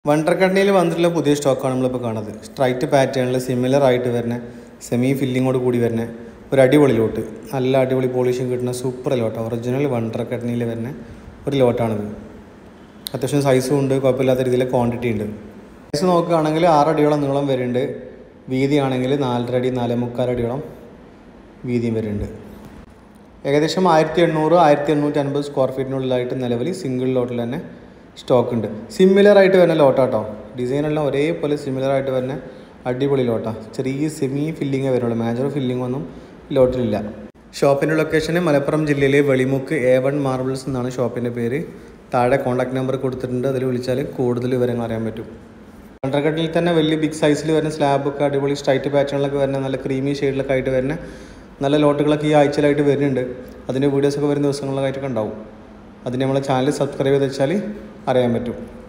wonder കണ്ണിയിൽ വന്നിട്ടുള്ള പുതിയ സ്റ്റോക്കാണ് നമ്മളിപ്പോൾ കാണുന്നത് സ്ട്രൈറ്റ് പാറ്റേണിൽ സിമിലർ ആയിട്ട് വരുന്ന സെമി ഫില്ലിങ്ങോട് കൂടി വരുന്ന ഒരു അടിപൊളി ലോട്ട് നല്ല അടിപൊളി പോളിഷിങ് കിട്ടുന്ന സൂപ്പർ ലോട്ട് ഒറിജിനൽ വണ്ടർ കണ്ണിയിൽ വരുന്ന ഒരു ലോട്ടാണിത് അത്യാവശ്യം സൈസും ഉണ്ട് കുഴപ്പമില്ലാത്ത രീതിയിൽ ക്വാണ്ടിറ്റി ഉണ്ട് സൈസ് നോക്കുകയാണെങ്കിൽ ആറടിയോളം നീളം വരുന്നുണ്ട് വീതിയാണെങ്കിൽ നാലര അടി നാലേ മുക്കാൽ അടിയോളം വീതിയും വരുന്നുണ്ട് ഏകദേശം ആയിരത്തി എണ്ണൂറ് ആയിരത്തി എണ്ണൂറ്റി അൻപത് സ്ക്വയർ ഫീറ്റിനുള്ളിലായിട്ട് നിലവിൽ സിംഗിൾ ലോട്ടിൽ തന്നെ സ്റ്റോക്ക് ഉണ്ട് സിമിലർ ആയിട്ട് വരുന്ന ലോട്ടാട്ടോ ഡിസൈൻ എല്ലാം ഒരേപോലെ സിമിലർ ആയിട്ട് വരുന്ന അടിപൊളി ലോട്ടാ ചെറിയ സെമി ഫില്ലിങ്ങേ വരുള്ളൂ മേജർ ഫില്ലിംഗ് ഒന്നും ലോട്ടിലില്ല ഷോപ്പിൻ്റെ ലൊക്കേഷൻ മലപ്പുറം ജില്ലയിലെ വെളിമുക്ക് എ വൺ മാർബിൾസ് എന്നാണ് ഷോപ്പിൻ്റെ പേര് താഴെ കോൺടാക്ട് നമ്പർ കൊടുത്തിട്ടുണ്ട് അതിൽ വിളിച്ചാൽ കൂടുതൽ വിവരങ്ങൾ അറിയാൻ പറ്റും അണ്ടർകട്ടിൽ തന്നെ വലിയ ബിഗ് സൈസിൽ വരുന്ന സ്ലാബൊക്കെ അടിപൊളി സ്ട്രൈറ്റ് പാറ്റേണിലൊക്കെ വരുന്ന നല്ല ക്രീമി ഷെയ്ഡിലൊക്കെ ആയിട്ട് വരുന്ന നല്ല ലോട്ടുകളൊക്കെ ഈ ആഴ്ചയിലായിട്ട് വരുന്നുണ്ട് അതിൻ്റെ വീഡിയോസൊക്കെ വരുന്ന ദിവസങ്ങളിലായിട്ടൊക്കെ ഉണ്ടാവും അതിന് നമ്മളെ ചാനൽ സബ്സ്ക്രൈബ് ചെയ്ത് വെച്ചാൽ അറിയാൻ പറ്റും